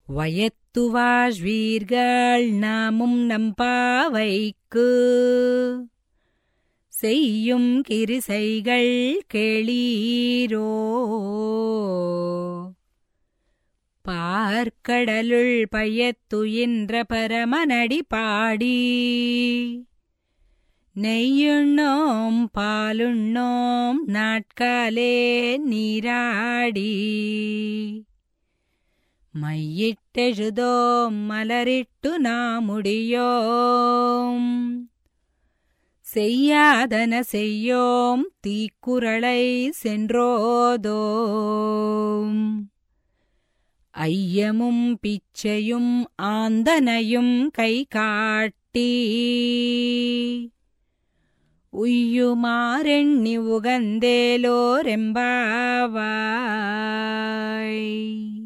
வயத்து வாழ்வீர்கள் நாமும் நம்பாவைக்கு செய்யும் கிரிசைகள் கேளீரோ பார்க்கடலுள் பயத்துயின்ற பரமனடி பாடி நெய்யுண்ணோம் பாலுண்ணோம் நாட்காலே நீராடி மையிட்டெழுதோம் மலரிட்டு நாமுடியோம் செய்யாதன செய்யோம் தீக்குறளை சென்றோதோம் ஐயமும் பிச்சையும் ஆந்தனையும் கை காட்டி உய்யுமாறெண்ணி உகந்தேலோரெம்பாவாய்